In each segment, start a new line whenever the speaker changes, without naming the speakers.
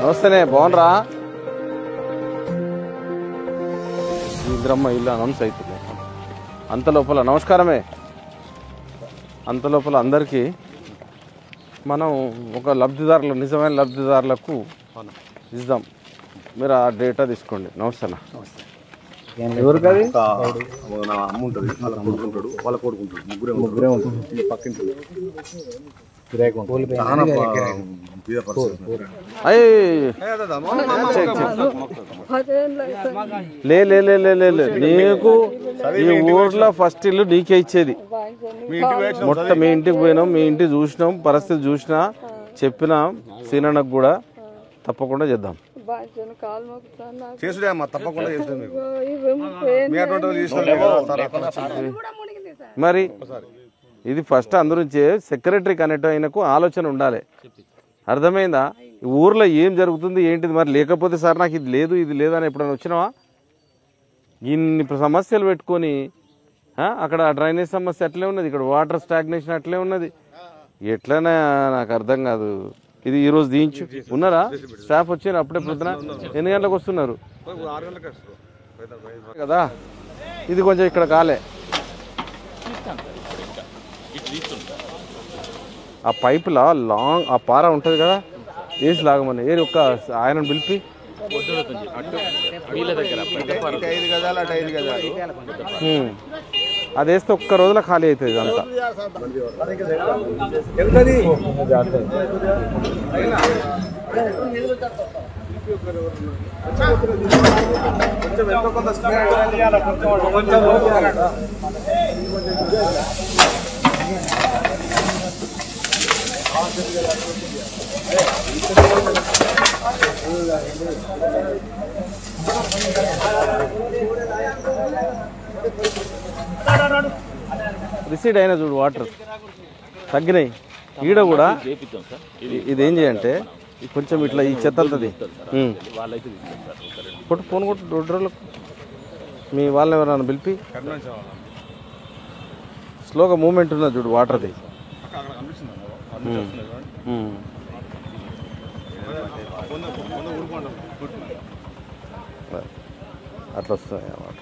నమస్తేనే బాగునరా ఇంద్రమ్మ ఇల్లు అనౌన్స్ అవుతుంది అంత లోపల నమస్కారమే అంత లోపల అందరికీ మనం ఒక లబ్ధిదారులు నిజమైన లబ్ధిదారులకు ఇద్దాం మీరు ఆ డేటా తీసుకోండి నమస్తే అన్న
ఎవరికి అది
నా అమ్మ ఉంటుంది వాళ్ళ కొడుకుంటాడు వాళ్ళ కొడుకుంటాడు ముగ్గురే ముగ్గురే ఉంటుంది ఈ పక్కింటి చాలా బా- బీద పరిస్థితి.
అయ్యి లే లే లే లే లే లే. నీకు ఈ ఊర్లో ఫస్ట్ ఇల్లు నీకే ఇచ్చేది మొట్ట మీ ఇంటికి పోయినాం మీ ఇంటికి చూసినాం పరిస్థితి చూసినా చెప్పినా సీనన్నకు కూడా తప్పకుండా చేద్దాం
బాధ్యను కాలు మొక్కుతాను నాకు
చేసుడే అమ్మా తప్పకుండా చేస్తాం మీకు
ఇవేమో పోయింది.
మీ అటువంటి వాళ్ళు చేస్తాం కదా, సార్ అక్కడ
కూడా మునిగింది సార్
మరి ఇది ఫస్ట్ అందరించి సెక్రటరీ కనెక్ట్ అయినకు ఆలోచన ఉండాలి అర్థమైందా ఈ ఊర్లో ఏం జరుగుతుంది ఏంటిది మరి లేకపోతే సార్ నాకు ఇది లేదు ఇది లేదు అని ఎప్పుడైనా వచ్చినావా ఇన్ని సమస్యలు పెట్టుకొని ఆ, అక్కడ డ్రైనేజ్ సమస్య అట్లే ఉన్నది ఇక్కడ వాటర్ స్టాగ్నేషన్ అట్లే ఉన్నది ఎట్లనే నాకు అర్థం కాదు ఇది ఈ రోజు దించు ఉన్నారా స్టాఫ్ వచ్చారు అప్పుడే పొద్దున ఎన్ని గంటలకు వస్తున్నారు
ఆరు గంటలకు వస్తారు
కదా ఇది కొంచెం ఇక్కడ కాలే ఆ పైపులా లాంగ్ ఆ పార ఉంటుంది కదా వేసి లాగమని ఏది ఒక్క ఆయన పిలిపి
ఐదు గజాలు అటు ఐదు గజాలు
హ్మ్. అది వేస్తే ఒక్క రోజులో ఖాళీ అవుతుంది ఇదంతా రిసీడ్ అయినా చూడు వాటర్ తగ్గినాయి ఈడ కూడా ఇ- ఇది ఏం చేయంటే కొంచెం ఇట్లా ఈ చెత్త అంతది హ్మ్. కొట్టు ఫోన్ కొట్టు రెండు రోజులకు మీ వాళ్ళని ఎవరైనా పిలిపి స్లోగా మూమెంట్ ఉన్నది చూడు వాటర్ది హ్మ్. అట్లా వస్తాయి వాటర్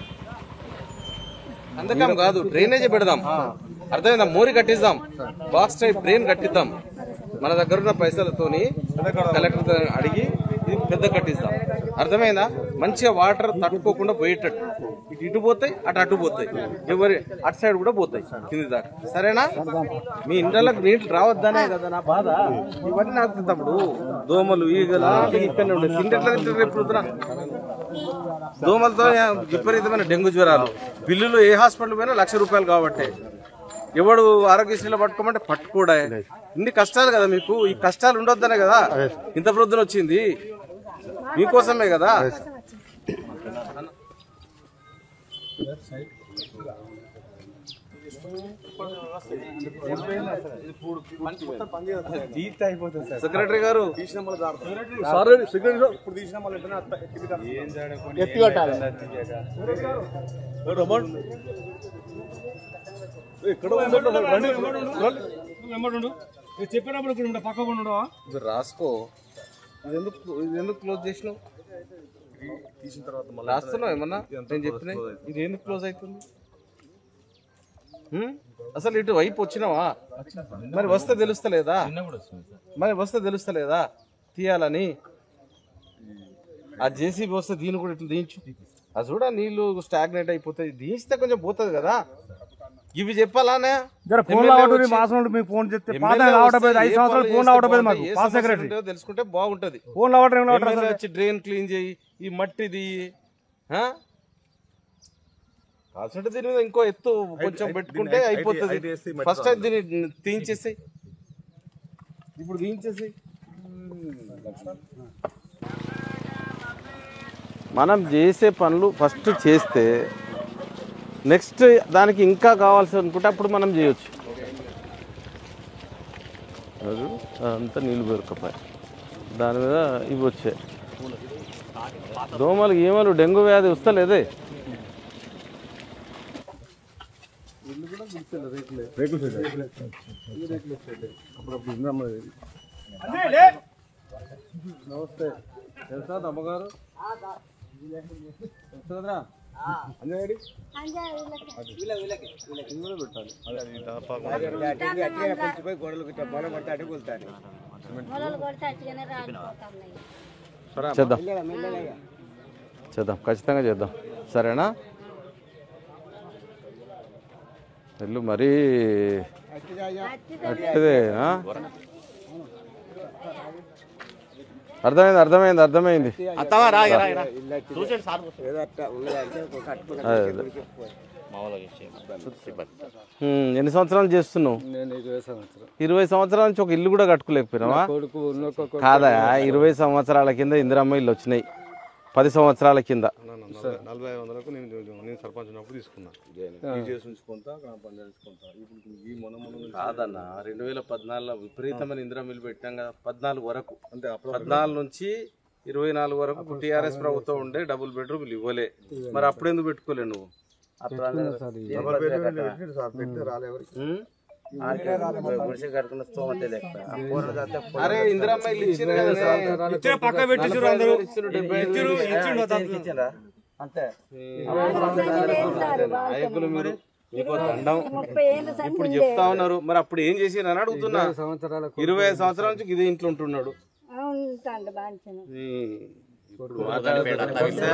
అందకం కాదు డ్రైనేజ్ పెడదాం అర్థమైందా మోరి కట్టిద్దాం బాక్స్ టైప్ డ్రైన్ కట్టిద్దాం మన దగ్గర ఉన్న పైసలతోని కలెక్టర్ అడిగి ఇది పెద్ద కట్టిద్దాం అర్థమైందా మంచిగా వాటర్ తట్టుకోకుండా పోయేటట్టు ఇటు ఇటు పోతాయి అటు అటు పోతాయి ఎవరి అటు సైడ్ కూడా పోతాయి కింది దాకా సరేనా మీ ఇండ్లకు నీళ్ళు రావద్దనే కదా నా బాధ ఇవన్నీ నాకు తమ్ముడు దోమలు ఈగలు ఇక్కడనే ఉండే తింటట్లా తింటారు రేపు పొద్దున. దోమలతో విపరీతమైన డెంగ్యూ జ్వరాలు బిల్లులు ఏ హాస్పిటల్ పోయినా లక్ష రూపాయలు కాబట్టి ఎవడు ఆరోగ్యశ్రీలో పట్టుకోమంటే పట్టుకోడా ఇన్ని కష్టాలు కదా మీకు ఈ కష్టాలు ఉండొద్దనే కదా ఇంత ప్రొద్దున వచ్చింది మీకోసమే కదా సెక్రటరీ గారు
ఇప్పుడు తీసిన మళ్ళీ వెంటనే అత్త-
చెప్పినప్పుడు ఇక్కడ పక్క ఉండవా
ఇది రాసుకో ఇది ఎందుకు ఇది ఎందుకు క్లోజ్ చేసినావు
తీసిన తర్వాత మళ్ళీ
రాస్తున్నావు ఏమన్నా నేను చెప్పిన ఇది ఎందుకు క్లోజ్ అవుతుంది హ్మ్? అసలు ఇటు వైపు వచ్చినావా మరి వస్తే తెలుస్తలేదా మరి వస్తే తెలుస్తలేదా తీయాలని ఆ జేసీబీ వస్తే దీని కూడా ఇట్లా దించు అది చూడ నీళ్లు స్టాగ్నేట్ అయిపోతాయి దించితే కొంచెం పోతుంది కదా ఇవి చెప్పాలానే
జర ఫోన్
ఎమ్మెల్యే
రావడం
వచ్చి-
మాసం నుండి మీకు ఫోన్ చేస్తే పాత
ఎమ్మెల్యే
రావడం
వస్తే
ఐదు
ఏ
సంవత్సరాలు
పనులు
ఫోన్
చేస్తే
రావడం
బాగుంటాయి,
మాకు
ఏ
పాస్
సమస్యలు
సెక్రటరీ
ఉంటాయో తెలుసుకుంటే బాగుంటది
ఫోన్ రావడం ఏం రావడం
ఎమ్మెల్యే వచ్చి డ్రైన్ క్లీన్ చేయి ఈ మట్టిది ఆ? కాల్చుంటే దీని మీద ఇంకో ఎత్తు కొంచెం
ఐదు-
పెట్టుకుంటే
దీన్ని ఐదు-
అయిపోతుంది
ఐదు వేసి మట్టి
ఫస్ట్ అయితే దీన్ని తీయించేసి ఇప్పుడు తీయించేసి
మనం చేసే పనులు ఫస్ట్ చేస్తే నెక్స్ట్ దానికి ఇంకా కావాల్సి అనుకుంటే అప్పుడు మనం చేయొచ్చు అది అంతా నీళ్ళు పెరకపోయి దాని మీద ఇవి వచ్చాయి దోమలు గీమలు డెంగ్యూ వ్యాధి వస్తలేదే
రేకుల షెడ్ అప్పుడప్పుడు ఇంద్రమ్మ
నమస్తే
తెలుసా అమ్మగారు తెలుసురా
అంజనేయుడి
మొలలు కొడితే అట్టుగానే రాలిపోతున్నాయి
చేద్దాం చేద్దాం ఖచ్చితంగా చేద్దాం సరేనా ఇల్లు మరీ అట్టిదే ఆ? అర్థమైంది అర్థమైంది అర్థమైంది అదే, అదే. ఉమ్, ఎన్ని సంవత్సరాలు చేస్తున్నావు
నేను ఇరవై సంవత్సరం
ఇరవై సంవత్సరాల నుంచి ఒక ఇల్లు కూడా కట్టుకోలేకపోయినావా
కొడుకు ఉన్నొక్క
కాదా ఇరవై సంవత్సరాల కింద ఇందిరమ్మ ఇల్లు వచ్చినాయి పది సంవత్సరాల కింద
నలభై ఐదు వందలకు నేను నేను సర్పంచ్ ఉన్నప్పుడు తీసుకున్నా ఈ చేసి ఉంచుకుంటా గ్రామ పంచాయతీ ఉంచుకుంటా ఇప్పుడు ఈ మొన్న మొన్న
కాదన్న రెండు వేల పద్నాలుగులో విపరీతమైన ఇందిరా మిల్లు పెట్టాం కదా పద్నాలుగు వరకు
అంటే అప్పుడు
పద్నాలుగు నుంచి ఇరవై నాలుగు వరకు టీఆర్ఎస్ ప్రభుత్వం ఉండే డబుల్ బెడ్రూమ్లు ఇవ్వలే మరి అప్పుడు ఎందుకు పెట్టుకోలే నువ్వు
డబల్ బెడ్రూమ్ పెట్టిండు సార్ పెడితే రాలే ఎవరికి
ఉమ్? అరే ఇందిరమ్మ ఇల్లు ఇచ్చిండ్రు కదా సార్.
ఇచ్చే పక్క పెట్టించారు అందరూ
ఇచ్చిండ్రు, డెబ్బై ఐదు
ఇచ్చిండ్రు,
వేలు
ఇచ్చిండ్రు దాంట్లో.
నాయకులు మీరు మీకు దండం
ముప్పై ఏళ్ళు సంది
ఇప్పుడు చెప్తా ఉన్నారు మరి అప్పుడు ఏం చేసిర్రు అని అడుగుతున్నా
సంవత్సరాలకు
ఇరవై ఐదు సంవత్సరాల నుంచి ఇదే ఇంట్లో ఉంటున్నాడు
ఉంటాండి బాంచను
ఈ ఇప్పుడు మాట్లాడుతున్నా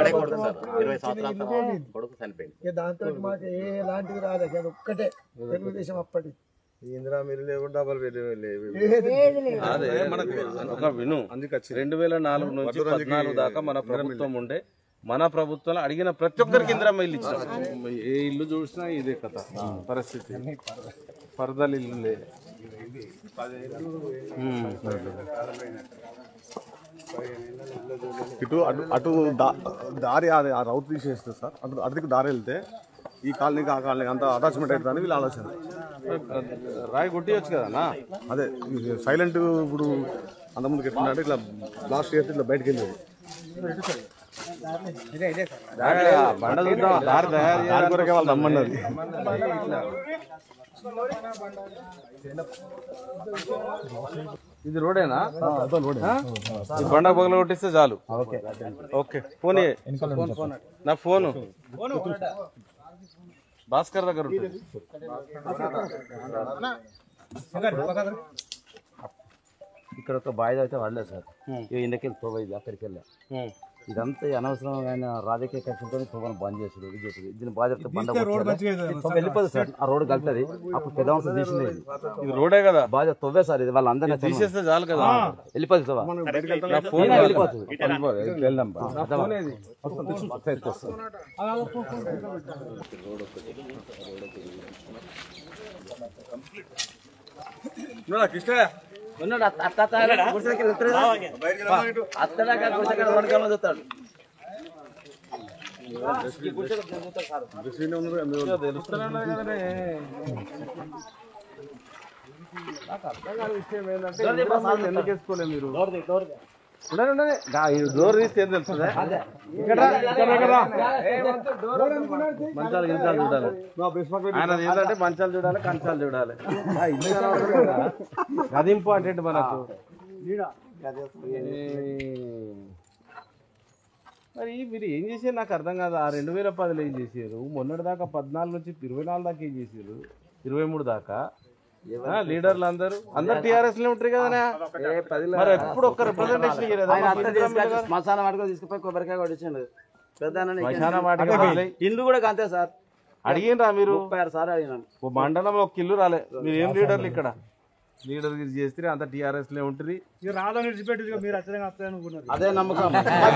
దాంతో మాకు ఎలాంటిది రాలేదు అది ఒక్కటే తెలుగుదేశం అప్పటి
ఈ ఇందిరా మీరు లేవు డబల్ బెడ్రూమ్ లేవు
అదే మనకు ఒక విను రెండు వేల నాలుగు నుంచి పద్నాలుగు దాకా మన ప్రభుత్వం ఉండే మన ప్రభుత్వంలో అడిగిన ప్రతి ఒక్కరికి ఇందిరమ్మ ఇల్లు ఇచ్చాం ఏ ఇల్లు చూసినా ఇదే కథ పరిస్థితి పరదలు ఇల్లు లే ఉమ్.
ఇటు అటు అటు దా- దారి అది ఆ రౌట్ తీసేస్తే సార్ అటు అటుకు దారి వెళ్తే ఈ కాలనీకి ఆ కాలనీకి అంత అటాచ్మెంట్ అవుతుందని వీళ్ళ ఆలోచన
రాయి కొట్టియొచ్చు కదా
అదే సైలెంట్ ఇప్పుడు అంతకుముందుకు ఎట్లా అంటే ఇట్లా లాస్ట్ చేస్తే ఇట్లా బయటకు వెళ్ళేది
బండ చూద్దాం దారి తయారు
దాని కొరకే వాళ్ళు రమ్మన్నది
ఇది రోడేనా ఆ? ఈ బండ పగల కొట్టిస్తే చాలు ఓకే ఫోన్ ఇయ్యి. నా ఫోను భాస్కర్ దగ్గర ఉంటుంది
ఇక్కడ ఒక బావి అయితే పడలేదు సార్ ఇక ఇందకెళ్ళి తోవైంది అక్కడికి వెళ్ళా
ఉమ్.
ఇదంతా ఈ అనవసరమైన రాజకీయ కక్షలతో తోవను బంద్ చేసాడు ఇది చేసాడు దీని బాధ్యత బండ కొట్టాలి. ఈ తవ్వ వెళ్ళిపోదు సార్ ఆ రోడ్డు కలుతుంది అప్పుడు పెద్ద వంశం తీసింది ఇది.
ఇది రోడే కదా
బాధ్యత తవ్వే సార్ ఇది వాళ్ళందరినీ
తీసేస్తే చాలు కదా
వెళ్ళిపోతుంది తవ్వ
నా ఫోన్
నేనే వెళ్ళిపోతుంది
వెళ్దాం
ఉన్నాడు అత్త అత్త అత్త గుడిసెలకి వెళ్తాడు. అత్తడాక గుడిసెకాడ వండుకోమని చూస్తాడు
ఎందుకు వేసుకోలేదు మీరు ఉండండి, ఉండండి. గా, ఈ డోర్ తీస్తే ఏం తెలుస్తుందా? ఇక్కడ రా, ఇక్కడ రా, ఇక్కడ రా. మంచాలు గించాలు చూడాలి ఆయన ఏంటంటే మంచాలు చూడాలి కంచాలు చూడాలి ఆ, ఇల్లు కనబడదు కదా. అది ఇంపార్టెంట్ మనకు ఈ- మరి మీరు ఏం చేసారు నాకు అర్థం కాదు ఆ రెండు వేల పదిలో ఏం చేసారు మొన్నటి దాకా పద్నాలుగు నుంచి ఇరవై నాలుగు దాకా ఏం చేసారు ఇరవై మూడు దాకా ఆ, లీడర్లు అందరూ అందరు టీఆర్ఎస్ లో ఉంటారు కదా మరి ఎప్పుడు ఒక్క రిప్రజెంటేషన్ ఇయ్యలేదా?
ఆయన అత్త
మాకు ఇందిరా మిల్లు
తీసుకొచ్చి శ్మశాన వాటికి తీసుకుపోయి కొబ్బరికాయ కొట్టించాడు పెద్ద
శ్మశాన వాటిక వదిలేయ్.
ఇల్లు కూడా అంతే సార్
అడిగినరా మీరు
ముప్పై ఆరు సార్లు అడిగినాను
ఓ మండలంలో ఒక ఇల్లు రాలే మీరు ఏం లీడర్లు ఇక్కడ లీడర్ గిరి చేస్తే అంత టీఆర్ఎస్ లో ఉంటుంది
ఇక రాదని విడిచిపెట్టి ఇక మీరు అచ్చగా వస్తాయని అనుకున్నారు
అదే నమ్మకం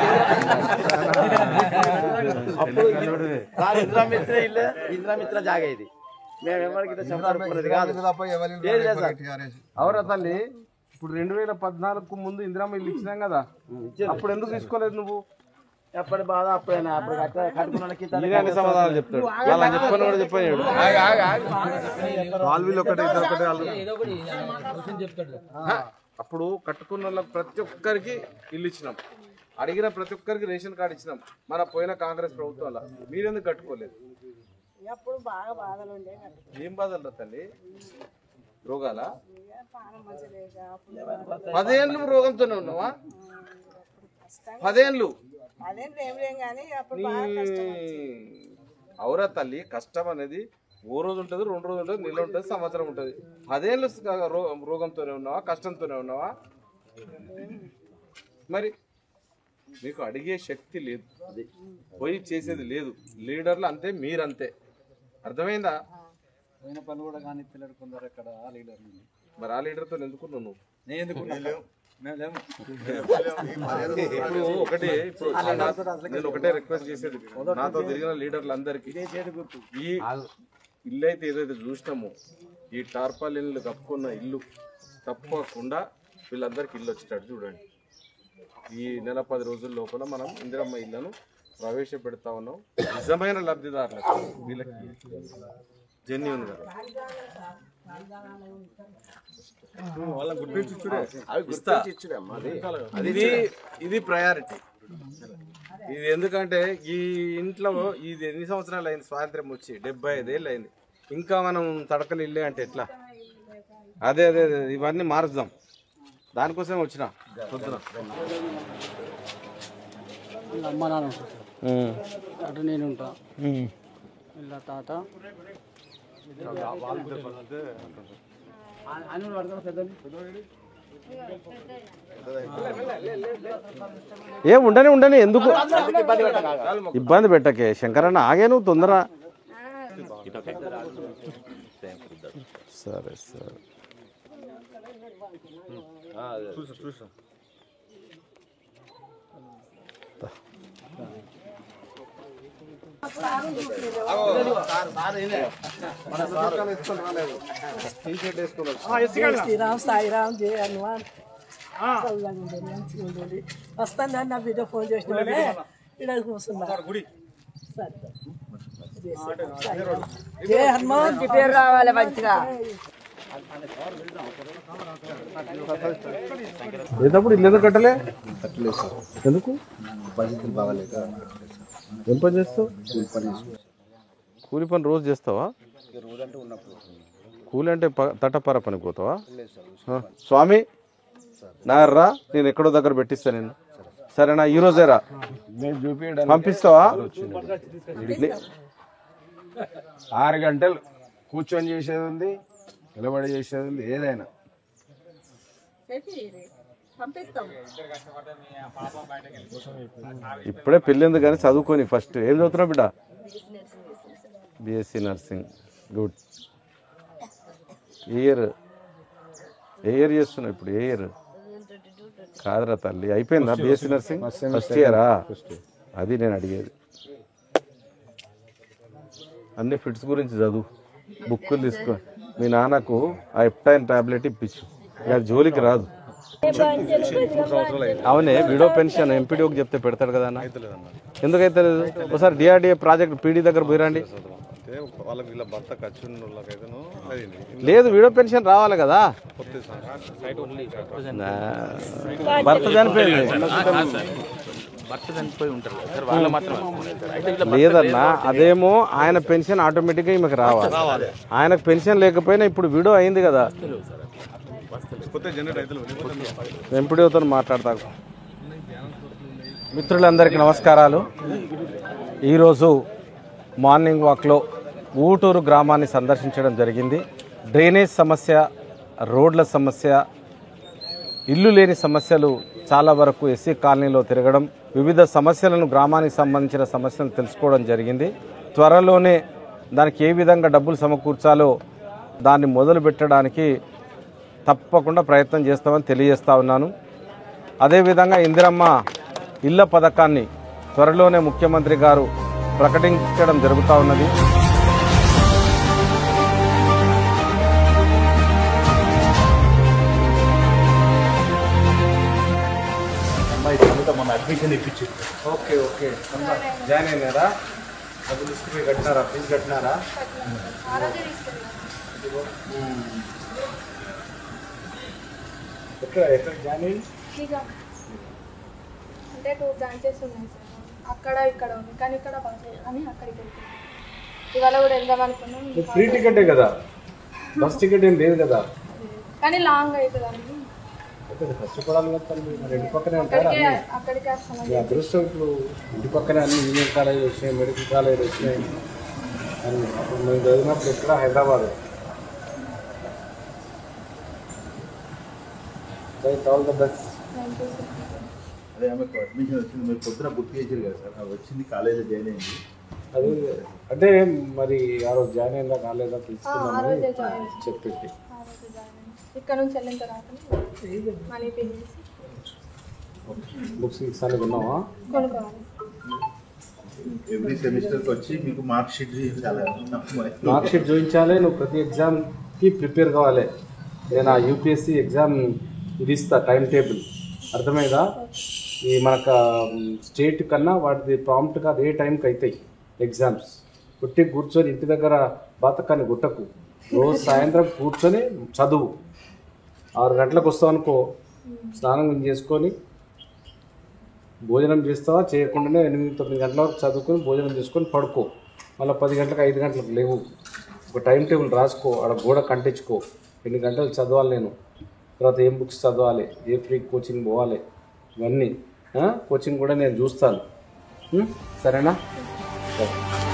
అప్పుడు సార్ ఇందిరా మిత్ర ఇల్లే ఇందిరా మిత్ర జాగా ఇది మేము ఎవరికి ఇట్లా చెప్పాలనుకున్నది కాదు ఏది లేదు సార్.
అవురా తల్లి ఇప్పుడు రెండు వేల పద్నాలుగు ముందు ఇందిరామ ఇల్లు ఇచ్చినాం కదా అప్పుడు ఎందుకు తీసుకోలేదు నువ్వు
ఎప్పటి బాధ అప్పుడైనా అప్పుడు కట్ట కట్టుకున్నానికి
ఈయన అన్ని సమాధానాలు చెప్తాడు అలా చెప్పని కూడా చెప్పాడు
వాళ్ళు వీళ్ళు ఒకటే ఇద్దరు ఒకటే వాళ్ళు
అప్పుడు కట్టుకున్న వాళ్ళకి ప్రతి ఒక్కరికి ఇల్లు ఇచ్చినాం అడిగిన ప్రతి ఒక్కరికి రేషన్ కార్డు ఇచ్చినాం మన పోయిన కాంగ్రెస్ ప్రభుత్వంలో మీరెందుకు కట్టుకోలేదు
అప్పుడు బాగా బాధలు ఉండే
ఏం బాధలు రా తల్లి రోగాలా
పానం మంచిగా లేక అప్పుడు
పదేళ్ళు రోగంతోనే ఉన్నావా పదేళ్ళు
అదేం ఏం లేం కానీ అప్పుడు
అవురా తల్లి కష్టం అనేది ఓ రోజు ఉంటుంది రెండు రోజులు ఉంటుంది నెల ఉంటుంది సంవత్సరం ఉంటుంది పదేళ్ళు స- రో- రోగంతోనే ఉన్నావా కష్టంతోనే ఉన్నావా మరి మీకు అడిగే శక్తి లేదు పోయి చేసేది లేదు లీడర్లు అంతే మీరంతే అర్థమైందా
పోయిన పని కూడా కానీ పిల్లలు కొందరు అక్కడ ఆ లీడర్
మరి ఆ లీడర్తో ఎందుకున్నావు నువ్వు
నేను ఎందుకు మేము లేము
ఇప్పుడు ఒకటి ఇప్పుడు నా- నేను ఒకటే రిక్వెస్ట్ చేసేది నాతో తిరిగిన లీడర్లు అందరికి ఈ ఇల్లు అయితే ఏదైతే చూసినామో ఈ టార్పాలిన్లు కప్పుకున్న ఇల్లు తప్పకుండా వీళ్ళందరికి ఇల్లు వచ్చేటట్టు చూడండి ఈ నెల పది రోజుల లోపల మనం ఇందిరమ్మ ఇళ్లను ప్రవేశపెడతా ఉన్నాం నిజమైన లబ్ధిదారులకు వీళ్ళకి జెన్యున్ గా
వాళ్ళని గుర్తించి ఇచ్చుడే
ఇస్తా. ఇది ఇది ప్రయారిటీ ఇది ఎందుకంటే ఈ ఇంట్లో ఇది ఎన్ని సంవత్సరాలు అయింది స్వాతంత్రం వచ్చి డెబ్బై ఐదేళ్ళు అయింది ఇంకా మనం తడకలు ఇల్లే అంటే ఎట్లా అదే అదే అదే ఇవన్నీ మారుద్దాం దానికోసమే వచ్చిన పొద్దున
అమ్మ నాన్న ఉంటారు సార్ అటు నేను ఉంటా ఇలా తాత
ఏం ఉండని ఉండని ఎందుకు ఇబ్బంది పెట్టకే శంకరన్న ఆగే నువ్వు తొందర సరే సరే
శ్రీరామ్ సాయిరామ్ జయ హనుమాన్ మంచిగా ఉండేది వస్తాను నా బిడ్డ ఫోన్ చేసిన ఇక్కడ కూర్చున్నా జయ హనుమాన్ పేరు రావాలి మంచిగా
లేదప్పుడు ఇల్లు ఎందుకు కట్టలే ఎందుకు
పరిస్థితులు బాగాలేక
ఏం పని చేస్తావు కూలి పని రోజు చేస్తావా
రోజంటే ఉన్నప్పుడు
కూలి అంటే ప- తటపర పనికి పోతావా ఆ, స్వామి నాగర్రా నేను ఎక్కడో దగ్గర పెట్టిస్తా నేను సరేనా ఈ రోజే రా పంపిస్తావా నీ-
ఆరు గంటలు కూర్చొని చేసేది ఉంది నిలబడి చేసేది ఉంది ఏదైనా
ఇప్పుడే పెళ్ళింది కానీ చదువుకొని ఫస్ట్ ఏం చదువుతున్నావు బిడ్డ బిఎస్సి నర్సింగ్ గుడ్ ఏ ఇయర్ ఏ ఇయర్ చేస్తున్నావు ఇప్పుడు ఏ ఇయర్ కాదురా తల్లి అయిపోయిందా బిఎస్సి నర్సింగ్ ఫస్ట్ ఇయరా అది నేను అడిగేది అన్ని ఫిట్స్ గురించి చదువు బుక్కులు తీసుకో మీ నాన్నకు ఆ ఎప్టైన్ టాబ్లెట్ ఇప్పించు ఇక అది జోలికి రాదు అవునే విడో పెన్షన్ ఎంపీడీఓకి చెప్తే పెడతాడు కదా అన్న ఎందుకైతే లేదు ఒకసారి డిఆర్డిఏ ప్రాజెక్ట్ పీడీ దగ్గర పోయిరండి
అంటే వాళ్ళకి వీళ్ళ భర్త ఖర్చు ఉన్న వాళ్ళకైతేను అయింది
లేదు విడో పెన్షన్ రావాలి కదా నా, భర్త చనిపోయింది లేదన్నా అదేమో ఆయన పెన్షన్ ఆటోమేటిక్గా ఈమెకు రావాలి ఆయనకు పెన్షన్ లేకపోయినా ఇప్పుడు విడో అయింది కదా
కొత్త జనరేట్ అయితే
ఎంపీడీఓతో మాట్లాడతా మిత్రులందరికీ నమస్కారాలు ఈరోజు మార్నింగ్ వాక్లో ఊటూరు గ్రామాన్ని సందర్శించడం జరిగింది డ్రైనేజ్ సమస్య రోడ్ల సమస్య ఇల్లు లేని సమస్యలు చాలా వరకు ఎస్సీ కాలనీలో తిరగడం వివిధ సమస్యలను గ్రామానికి సంబంధించిన సమస్యలను తెలుసుకోవడం జరిగింది త్వరలోనే దానికి ఏ విధంగా డబ్బులు సమకూర్చాలో దాన్ని మొదలు పెట్టడానికి తప్పకుండా ప్రయత్నం చేస్తామని తెలియజేస్తా ఉన్నాను అదేవిధంగా ఇందిరమ్మ ఇళ్ల పథకాన్ని త్వరలోనే ముఖ్యమంత్రి గారు ప్రకటించడం జరుగుతూ ఉన్నది ఓకే ఓకే జాయిన్ అయినారా డబ్బులు తీసుకుని కట్టినారా ఫీజు కట్టినారా ఎక్కడ ఎక్కడ జాయిన్ అయ్యి
ఇక అంటే టూ బ్రాంచెస్ ఉన్నాయి సార్ అక్కడ ఇక్కడ ఉంది కానీ ఇక్కడ బస్ అని అక్కడికి వెళ్తున్నాం ఇవాళ కూడా వెళ్దాం అనుకున్నాం
ఫ్రీ టికెటే కదా బస్ టికెట్ ఏం లేదు కదా
కానీ లాంగ్ అవుతుంది అని
కష్టపడాలి కదా తల్లి. మరి ఇంటి పక్కనే ఉంటారా
అక్కడికే
అన్నీ?
అక్కడికే వస్తాను
మీ అదృష్టం ఇప్పుడు ఇంటి పక్కనే అన్ని ఇంజనీరింగ్ కాలేజ్ వచ్చినాయి మెడికల్ కాలేజ్ వచ్చినాయి అన్ని అప్పుడు మేము చదివినప్పుడు ఎక్కడ హైదరాబాద్ ఆల్ ద బెస్ట్
అదే ఆమెకు అడ్మిషన్ వచ్చింది మీరు పొద్దున బుక్ చేసారు కదా సార్ ఆమె వచ్చింది కాలేజీలో జాయిన్ అయింది
అది అంటే మరి ఆ రోజు జాయిన్ అయిందా కాలేదా
ఆ రోజే
తెలుసుకుందామని
జాయిన్
చెప్పింది
ఆ రోజే జాయిన్ అయ్యాను. ఇక్కడ నుంచి వెళ్ళిన తర్వాత మనీ పే చేసి
బుక్స్ ఇస్తాను విన్నావా
కొనుక్కోవాలి
ఎవ్రీ సెమిస్టర్కి వచ్చి మీకు మార్క్ షీట్ చాలా
మార్క్ షీట్ చూపించాలి నువ్వు ప్రతి ఎగ్జామ్కి ప్రిపేర్ కావాలి నేను ఆ యూపీఎస్సీ ఎగ్జామ్ ఇది ఇస్తా టైం టేబుల్ అర్థమైందా ఈ మనకు స్టేట్ కన్నా వాటిది ప్రాంప్ట్గా అదే టైంకి అవుతాయి ఎగ్జామ్స్ కొట్టి కూర్చొని ఇంటి దగ్గర బాతకాన్ని గుట్టకు రోజు సాయంత్రం కూర్చొని చదువు ఆరు గంటలకు వస్తావు అనుకో స్నానం చేసుకొని భోజనం చేస్తావా చేయకుండానే ఎనిమిది తొమ్మిది గంటల వరకు చదువుకొని భోజనం చేసుకొని పడుకో మళ్ళీ పది గంటలకు ఐదు గంటలకు లేవు ఒక టైం టేబుల్ రాసుకో ఆడ గోడ కంటించుకో ఎన్ని గంటలు చదవాలి నేను తర్వాత ఏం బుక్స్ చదవాలి ఏ ఫ్రీ కోచింగ్ పోవాలి ఇవన్నీ ఆ? కోచింగ్ కూడా నేను చూస్తాను ఉం? సరేనా సరే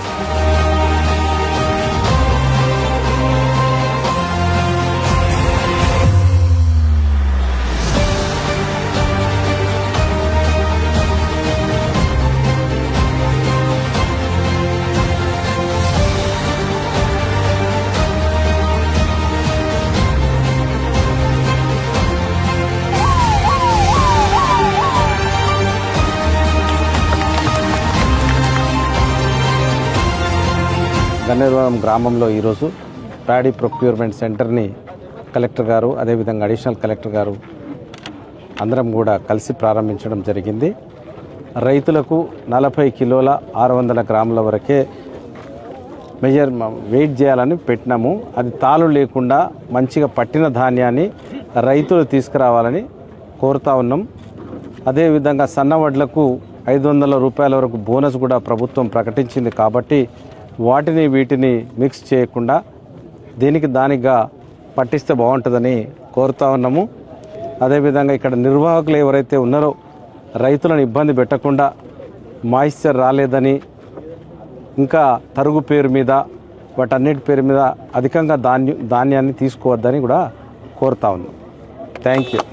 గన్నేరువరం గ్రామంలో ఈరోజు ప్యాడీ ప్రొక్యూర్మెంట్ సెంటర్ని కలెక్టర్ గారు అదేవిధంగా అడిషనల్ కలెక్టర్ గారు అందరం కూడా కలిసి ప్రారంభించడం జరిగింది రైతులకు నలభై కిలోల ఆరు వందల గ్రాముల వరకే మెజర్ వెయిట్ చేయాలని పెట్టినాము అది తాలు లేకుండా మంచిగా పట్టిన ధాన్యాన్ని రైతులు తీసుకురావాలని కోరుతా ఉన్నాం అదేవిధంగా సన్నవడ్లకు ఐదు వందల రూపాయల వరకు బోనస్ కూడా ప్రభుత్వం ప్రకటించింది కాబట్టి వాటిని వీటిని మిక్స్ చేయకుండా దేనికి దానిగా పట్టిస్తే బాగుంటుందని కోరుతా ఉన్నాము అదేవిధంగా ఇక్కడ నిర్వాహకులు ఎవరైతే ఉన్నారో రైతులను ఇబ్బంది పెట్టకుండా మాయిశ్చర్ రాలేదని ఇంకా తరుగు పేరు మీద వాటన్నిటి పేరు మీద అధికంగా ధాన్యం ధాన్యాన్ని తీసుకోవద్దని కూడా కోరుతా ఉన్నాం థ్యాంక్ యూ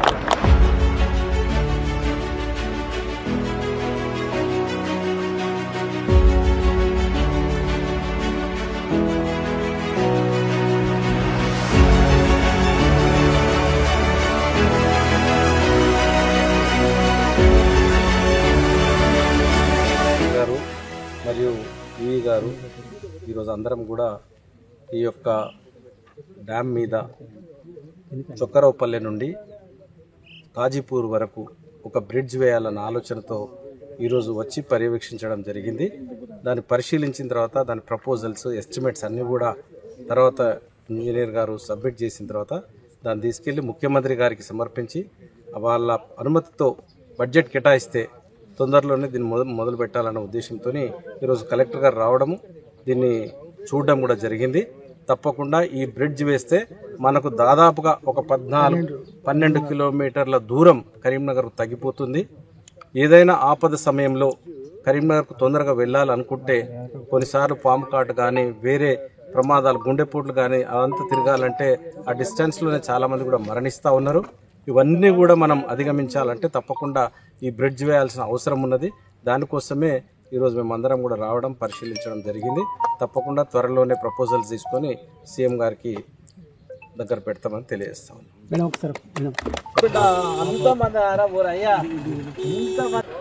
గారు మరియు ఈ గారు ఈరోజు అందరం కూడా ఈ యొక్క డ్యామ్ మీద చొక్కరావుపల్లె నుండి కాజీపూర్ వరకు ఒక బ్రిడ్జ్ వేయాలన్న ఆలోచనతో ఈరోజు వచ్చి పర్యవేక్షించడం జరిగింది దాన్ని పరిశీలించిన తర్వాత దాని ప్రపోజల్స్ ఎస్టిమేట్స్ అన్నీ కూడా తర్వాత ఇంజనీర్ గారు సబ్మిట్ చేసిన తర్వాత దాన్ని తీసుకెళ్లి ముఖ్యమంత్రి గారికి సమర్పించి వాళ్ళ అనుమతితో బడ్జెట్ కేటాయిస్తే తొందరలోనే దీన్ని మొదలు మొదలు పెట్టాలన్న ఉద్దేశంతో ఈరోజు కలెక్టర్ గారు రావడము దీన్ని చూడడం కూడా జరిగింది తప్పకుండా ఈ బ్రిడ్జ్ వేస్తే మనకు దాదాపుగా ఒక పద్నాలుగు పన్నెండు కిలోమీటర్ల దూరం కరీంనగర్ తగ్గిపోతుంది ఏదైనా ఆపద సమయంలో కరీంనగర్కు తొందరగా వెళ్ళాలనుకుంటే కొన్నిసార్లు పాము కాటు కానీ వేరే ప్రమాదాలు గుండెపోట్లు కానీ అదంతా తిరగాలంటే ఆ డిస్టెన్స్లోనే చాలామంది కూడా మరణిస్తూ ఉన్నారు ఇవన్నీ కూడా మనం అధిగమించాలంటే తప్పకుండా ఈ బ్రిడ్జ్ వేయాల్సిన అవసరం ఉన్నది దానికోసమే ఈరోజు మేమందరం కూడా రావడం పరిశీలించడం జరిగింది తప్పకుండా త్వరలోనే ప్రపోజల్స్ తీసుకొని సీఎం గారికి దగ్గర పెడతామని తెలియజేస్తాం
మేడం ఒకసారి మేడం
అంత మంది ఆరా ఊరయ్యా ఇంత మంది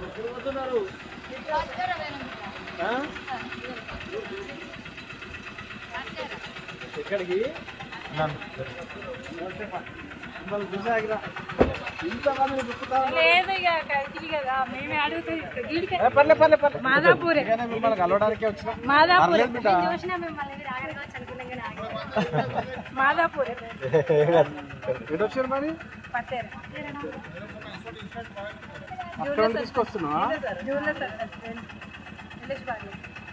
ఎక్కడికి ఇంతమంది
లేదు ఇక కలిసి కదా మేమే అడుగుతుంది
పర్లే పర్లే పర్లే
మాదాపూరే
మిమ్మల్ని కలవడానికే వచ్చిన
మాదాపూరే
పర్లేదు బిడ్డ.
నేను చూసినా మిమ్మల్ని మీరు ఆగరగావచ్చు అనుకున్నాం కానీ ఆగలేదు. మాదాపూరే
ఎటు వచ్చారు మరి
పత్తేరా
అక్కడ నుండి తీసుకొస్తున్నావా
జూన్లో సార్ విలేజ్ బాగా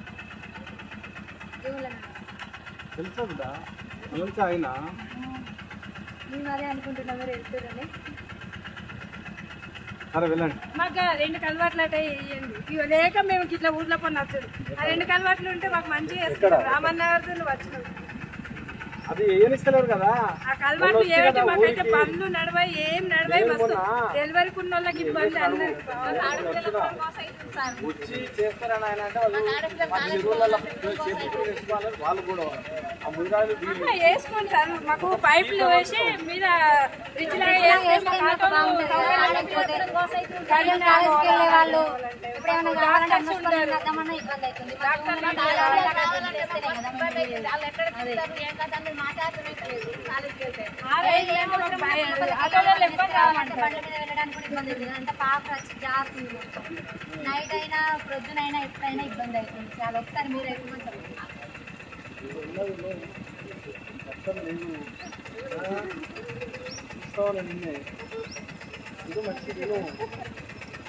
జూన్లో
తెలుసా బిడ్డ తెలుసా ఆయన
మేము అదే అనుకుంటున్నాం మీరు వెళ్తారని
సరే వెళ్ళండి
మాకు ఆ రెండు కలవాట్లు అటే వేయండి ఇవి లేక మేము ఇట్లా ఊర్లో పని నచ్చదు ఆ రెండు కలవాట్లు ఉంటే మాకు మంచిగా వేస్తారు రామన్ నగర్ నుండి వచ్చినాం
అది ఏనిస్తలేరు కదా
ఆ కలవాట్లు ఏమిటి మాకైతే పనులు నడవాయి ఏం నడవాయి మస్తు డెలివరీకి ఉన్న వాళ్ళకి ఇబ్బంది అందరికి
వచ్చి చేస్తారని ఆయన అంటే వాళ్ళు పది రోజులలో చేతులు వేసుకోవాలని వాళ్ళు కూడా ఆ ముదిరాజు
ఆహా, వేసుకోండి సార్ మాకు పైపులు వేసి మీద రిచ్
కాలేజీకి వెళ్ళే వాళ్ళు ఇప్పుడు ఏమైనా కావాలంటే అమ్మేసుకొని వెళ్దామన్నా ఇబ్బంది అవుతుంది నైట్ అయినా ప్రొద్దునైనా ఎప్పుడైనా ఇబ్బంది అవుతుంది చాలా ఒకసారి మీరు ఎక్కువ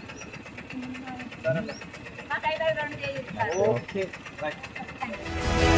మాకు ఐదు ఐదు రెండు చేయిస్తారు
ఓకే రైట్